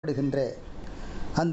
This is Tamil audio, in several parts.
பாடப்படுகின்ற அந்த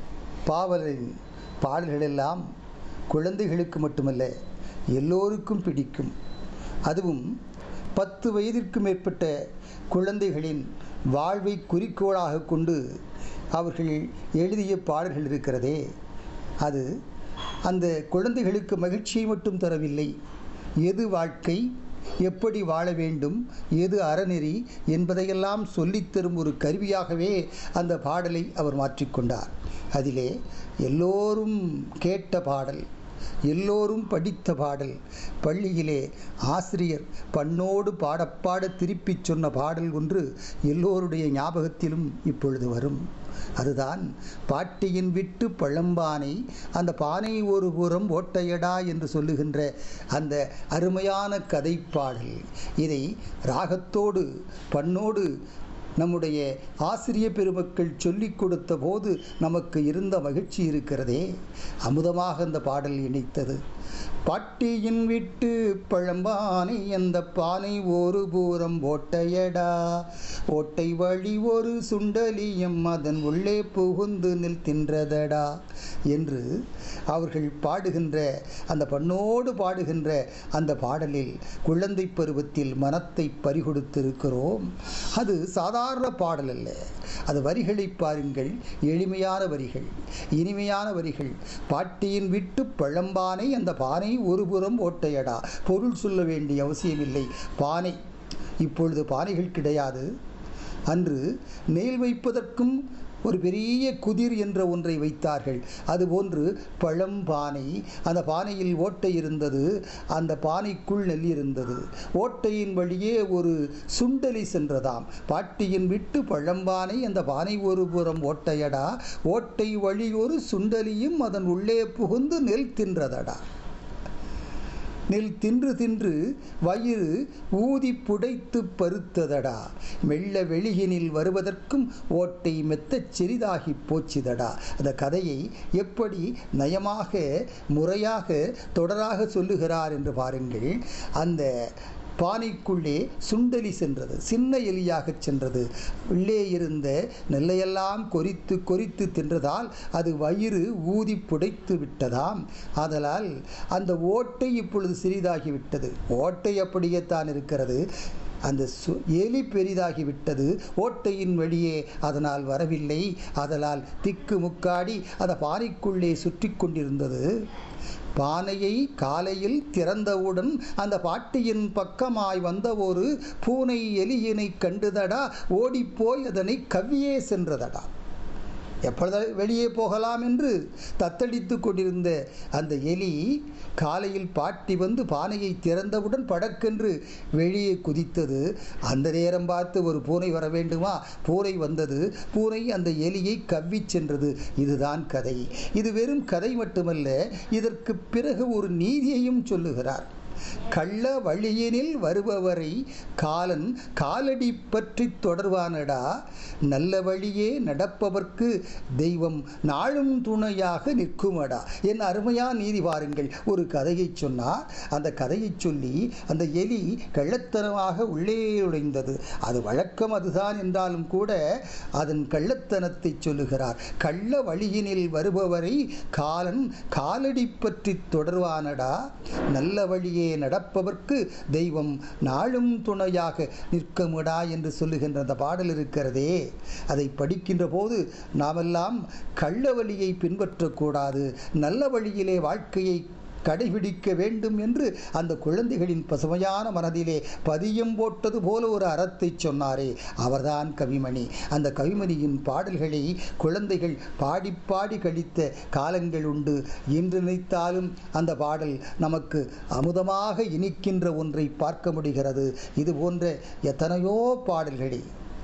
பாவலரின் பாடல்களெல்லாம் குழந்தைகளுக்கு மட்டுமல்ல எல்லோருக்கும் பிடிக்கும் அதுவும் பத்து வயதிற்கு மேற்பட்ட குழந்தைகளின் வாழ்வை குறிக்கோளாக கொண்டு அவர்கள் எழுதிய பாடல்கள் இருக்கிறதே அது அந்த குழந்தைகளுக்கு மகிழ்ச்சியை மட்டும் தரவில்லை எது வாழ்க்கை எப்படி வாழ வேண்டும் எது அறநெறி என்பதையெல்லாம் சொல்லித்தரும் ஒரு கருவியாகவே அந்த பாடலை அவர் மாற்றிக்கொண்டார் அதிலே எல்லோரும் கேட்ட பாடல் எல்லோரும் படித்த பாடல் பள்ளியிலே ஆசிரியர் பண்ணோடு பாடப்பாட திருப்பிச் சொன்ன பாடல் ஒன்று எல்லோருடைய ஞாபகத்திலும் இப்பொழுது வரும் அதுதான் பாட்டியின் விட்டு பழம்பானை அந்த பானை ஒரு புறம் ஓட்டையடா என்று சொல்லுகின்ற அந்த அருமையான கதைப்பாடல் இதை ராகத்தோடு பண்ணோடு நம்முடைய ஆசிரிய பெருமக்கள் சொல்லிக் கொடுத்த போது நமக்கு இருந்த மகிழ்ச்சி இருக்கிறதே அமுதமாக அந்த பாடல் இணைத்தது பாட்டியின் விட்டு பழம்பானை அந்த பானை ஒரு பூரம் ஓட்டையடா ஓட்டை வழி ஒரு சுண்டலியம் அதன் உள்ளே புகுந்து நில் தின்றதடா என்று அவர்கள் பாடுகின்ற அந்த பண்ணோடு பாடுகின்ற அந்த பாடலில் குழந்தை பருவத்தில் மனத்தை பறிகொடுத்திருக்கிறோம் அது சாதாரண பாடல் அல்ல அது வரிகளை பாருங்கள் எளிமையான வரிகள் இனிமையான வரிகள் பாட்டியின் விட்டு பழம்பானை அந்த பானை ஒரு புறம் ஓட்டையடா பொருள் சொல்ல வேண்டிய அவசியமில்லை பானை இப்பொழுது பானைகள் கிடையாது அன்று நெல் வைப்பதற்கும் ஒரு பெரிய குதிர் என்ற ஒன்றை வைத்தார்கள் அதுபோன்று பழம்பானை அந்த பானையில் ஓட்டை இருந்தது அந்த பானைக்குள் நெல் இருந்தது ஓட்டையின் வழியே ஒரு சுண்டலி சென்றதாம் பாட்டியின் விட்டு பழம்பானை அந்த பானை ஒரு புறம் ஓட்டையடா ஓட்டை வழி ஒரு சுண்டலியும் அதன் உள்ளே புகுந்து நெல் தின்றதடா நெல் தின்று தின்று வயிறு ஊதி புடைத்து பருத்ததடா மெல்ல வெளியினில் வருவதற்கும் ஓட்டை மெத்தச் சிறிதாகி போச்சுதடா அந்த கதையை எப்படி நயமாக முறையாக தொடராக சொல்லுகிறார் என்று பாருங்கள் அந்த பானைக்குள்ளே சுண்டலி சென்றது சின்ன எலியாகச் சென்றது உள்ளே இருந்த நெல்லையெல்லாம் கொறித்து கொறித்து தின்றதால் அது வயிறு ஊதி புடைத்து விட்டதாம் ஆதலால் அந்த ஓட்டை இப்பொழுது சிறிதாகிவிட்டது ஓட்டை அப்படியே தான் இருக்கிறது அந்த சு எலி பெரிதாகிவிட்டது ஓட்டையின் வழியே அதனால் வரவில்லை அதனால் திக்கு முக்காடி அந்த பானைக்குள்ளே சுற்றி கொண்டிருந்தது பானையை காலையில் திறந்தவுடன் அந்த பாட்டியின் பக்கமாய் வந்த ஒரு பூனை எலியினை கண்டுதடா ஓடிப்போய் அதனை கவ்வியே சென்றதடா எப்பொழுது வெளியே போகலாம் என்று தத்தளித்து கொண்டிருந்த அந்த எலி காலையில் பாட்டி வந்து பானையை திறந்தவுடன் படக்கென்று வெளியே குதித்தது அந்த நேரம் பார்த்து ஒரு பூனை வர வேண்டுமா பூனை வந்தது பூனை அந்த எலியை கவ்விச் சென்றது இதுதான் கதை இது வெறும் கதை மட்டுமல்ல இதற்கு பிறகு ஒரு நீதியையும் சொல்லுகிறார் கள்ள வழியினில் வருபவரை காலன் காலடி பற்றி தொடர்வானடா நல்ல வழியே நடப்பவர்க்கு தெய்வம் நாளும் துணையாக நிற்குமடா என் அருமையான நீதி பாருங்கள் ஒரு கதையை சொன்னார் அந்த கதையை சொல்லி அந்த எலி கள்ளத்தனமாக உள்ளே நுழைந்தது அது வழக்கம் அதுதான் என்றாலும் கூட அதன் கள்ளத்தனத்தை சொல்லுகிறார் கள்ள வழியினில் வருபவரை காலன் காலடி பற்றி தொடர்வானடா நல்ல வழியே நடப்பவர்க்கு தெய்வம் நாளும் துணையாக நிற்கமுடா என்று சொல்லுகின்ற அந்த பாடல் இருக்கிறதே அதை படிக்கின்ற போது நாமெல்லாம் கள்ள வழியை பின்பற்றக்கூடாது நல்ல வழியிலே வாழ்க்கையை கடைபிடிக்க வேண்டும் என்று அந்த குழந்தைகளின் பசுமையான மனதிலே பதியம் போட்டது போல ஒரு அறத்தை சொன்னாரே அவர்தான் கவிமணி அந்த கவிமணியின் பாடல்களை குழந்தைகள் பாடி பாடி கழித்த காலங்கள் உண்டு இன்று நினைத்தாலும் அந்த பாடல் நமக்கு அமுதமாக இனிக்கின்ற ஒன்றை பார்க்க முடிகிறது இது போன்ற எத்தனையோ பாடல்களை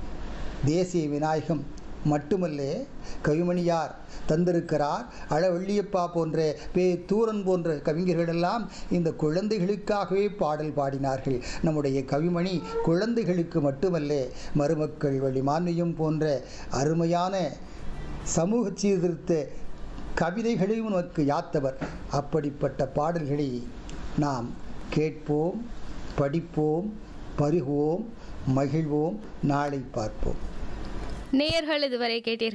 தேசிய விநாயகம் மட்டுமல்ல கவிமணியார் தந்திருக்கிறார் அழவள்ளியப்பா போன்ற பே தூரன் போன்ற கவிஞர்களெல்லாம் இந்த குழந்தைகளுக்காகவே பாடல் பாடினார்கள் நம்முடைய கவிமணி குழந்தைகளுக்கு மட்டுமல்ல மருமக்கள் வழி மானியம் போன்ற அருமையான சமூக சீர்திருத்த கவிதைகளையும் நமக்கு யாத்தவர் அப்படிப்பட்ட பாடல்களை நாம் கேட்போம் படிப்போம் பருகுவோம் மகிழ்வோம் நாளை பார்ப்போம் நேயர்கள் இதுவரை கேட்டீர்கள்